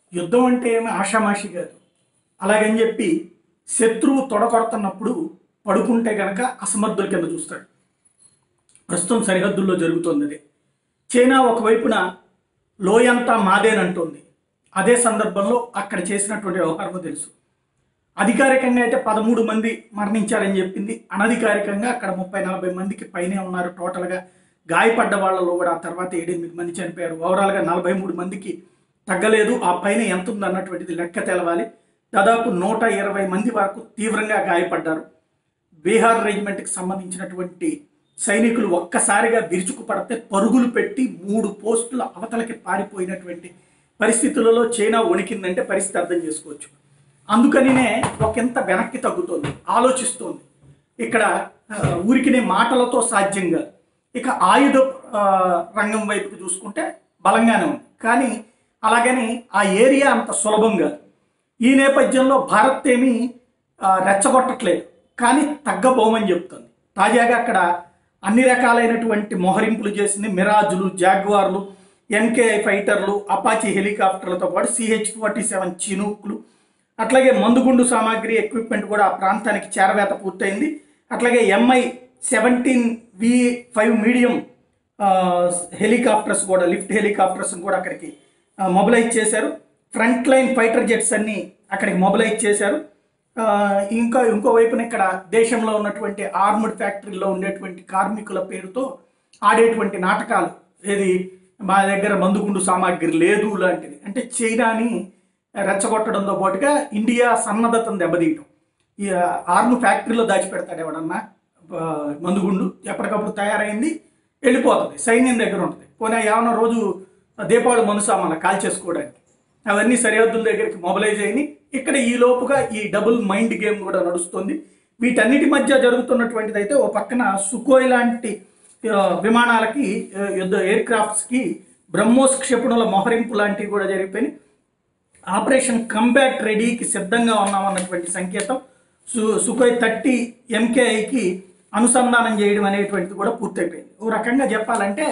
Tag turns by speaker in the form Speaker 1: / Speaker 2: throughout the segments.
Speaker 1: యుద్ధం అంటే ఏమి ఆషామాషి కాదు అలాగని చెప్పి శత్రువు తొడగొడుతున్నప్పుడు పడుకుంటే గనక అసమర్థుల కింద చూస్తాడు ప్రస్తుతం సరిహద్దుల్లో జరుగుతోంది అది చైనా ఒకవైపున లోయంతా మాదేనంటోంది అదే సందర్భంలో అక్కడ చేసినటువంటి వ్యవహారం తెలుసు అధికారికంగా అయితే పదమూడు మంది మరణించారని చెప్పింది అనధికారికంగా అక్కడ ముప్పై నలభై మందికి పైనే ఉన్నారు టోటల్గా గాయపడ్డ వాళ్ళలో కూడా ఆ తర్వాత ఏడెనిమిది మంది చనిపోయారు ఓవరాల్గా నలభై మూడు మందికి తగ్గలేదు ఆ పైన ఎంత ఉంది అన్నటువంటిది లెక్క తెలవాలి దాదాపు నూట ఇరవై మంది వరకు తీవ్రంగా గాయపడ్డారు బీహార్ రెజిమెంట్కి సంబంధించినటువంటి సైనికులు ఒక్కసారిగా విరుచుకు పడితే పరుగులు పెట్టి మూడు పోస్టుల అవతలకి పారిపోయినటువంటి పరిస్థితులలో చైనా వణికిందంటే పరిస్థితి అర్థం చేసుకోవచ్చు అందుకనినే ఒకంత వెనక్కి తగ్గుతోంది ఆలోచిస్తోంది ఇక్కడ ఆ, ఊరికినే మాటలతో సాధ్యంగా ఇక ఆయుధ ఆ, రంగం వైపుకి చూసుకుంటే బలంగానే ఉంది కానీ అలాగని ఆ ఏరియా అంత సులభంగా ఈ నేపథ్యంలో భారత్ ఏమీ ఆ, రెచ్చగొట్టట్లేదు కానీ తగ్గబోమని చెప్తుంది తాజాగా అక్కడ అన్ని రకాలైనటువంటి మోహరింపులు చేసింది మిరాజులు జాగ్వార్లు ఎన్కేఐ ఫైటర్లు అపాచీ హెలికాప్టర్లతో పాటు సిహెచ్ ఫార్టీ సెవెన్ చినూక్లు అట్లాగే మందుగుండు సామాగ్రి ఎక్విప్మెంట్ కూడా ఆ ప్రాంతానికి చేరవేత పూర్తయింది అట్లాగే MI seventeen V five medium ఆ, హెలికాప్టర్స్ కూడా లిఫ్ట్ హెలికాప్టర్స్ కూడా అక్కడికి ఆ, మొబిలైజ్ చేశారు ఫ్రంట్ లైన్ ఫైటర్ జెట్స్ అన్ని అక్కడికి మొబిలైజ్ చేశారు ఆ, ఇంకా ఇంకో వైపున ఇక్కడ దేశంలో ఉన్నటువంటి ఆర్మ్డ్ ఫ్యాక్టరీలో ఉండేటువంటి కార్మికుల పేరుతో ఆడేటువంటి నాటకాలు ఏది మా దగ్గర మందుగుండు సామాగ్రి లేదు లాంటిది అంటే చైనాని రెచ్చగొట్టడంతో పాటుగా ఇండియా సన్నద్ధతను దెబ్బతీయటం ఈ ఆర్మ్ ఫ్యాక్టరీలో దాచిపెడతాడు ఎవడన్నా ఆ, మందుగుండు ఎప్పటికప్పుడు తయారైంది వెళ్ళిపోతుంది సైన్యం దగ్గర ఉంటుంది పోనీ ఏమన్నా రోజు దీపావళి మనుసామాన కాల్ చేసుకోవడానికి అవన్నీ సరిహద్దుల దగ్గరికి మొబిలైజ్ అయినాయి ఇక్కడ ఈ లోపుగా ఈ డబుల్ మైండ్ గేమ్ కూడా నడుస్తుంది వీటన్నిటి మధ్య జరుగుతున్నటువంటిది అయితే ఓ పక్కన సుకోయ్ లాంటి ఆ, విమానాలకి ఆ, యుద్ధ ఎయిర్ క్రాఫ్ట్స్కి బ్రహ్మోస్ క్షిపణుల మోహరింపు లాంటివి కూడా జరిగిపోయినాయి ఆపరేషన్ కంబ్యాట్ రెడీకి సిద్ధంగా ఉన్నామన్నటువంటి సంకేతం సు సుఖోయ్ థర్టీ ఎంకేఐకి అనుసంధానం చేయడం అనేటువంటిది కూడా పూర్తయిపోయింది ఓ రకంగా చెప్పాలంటే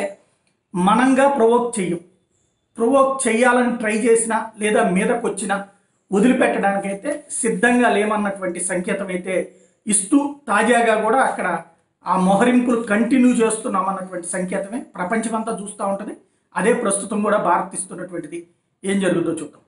Speaker 1: మనంగా ప్రొవోక్ చెయ్యం ప్రొవోక్ చేయాలని ట్రై చేసినా లేదా మీదకు వచ్చినా వదిలిపెట్టడానికైతే సిద్ధంగా లేమన్నటువంటి సంకేతం అయితే ఇస్తూ తాజాగా కూడా అక్కడ ఆ మొహరింపులు కంటిన్యూ చేస్తున్నామన్నటువంటి సంకేతమే ప్రపంచమంతా చూస్తూ ఉంటుంది అదే ప్రస్తుతం కూడా భారత్ ఇస్తున్నటువంటిది ఏం జరుగుతుందో చూద్దాం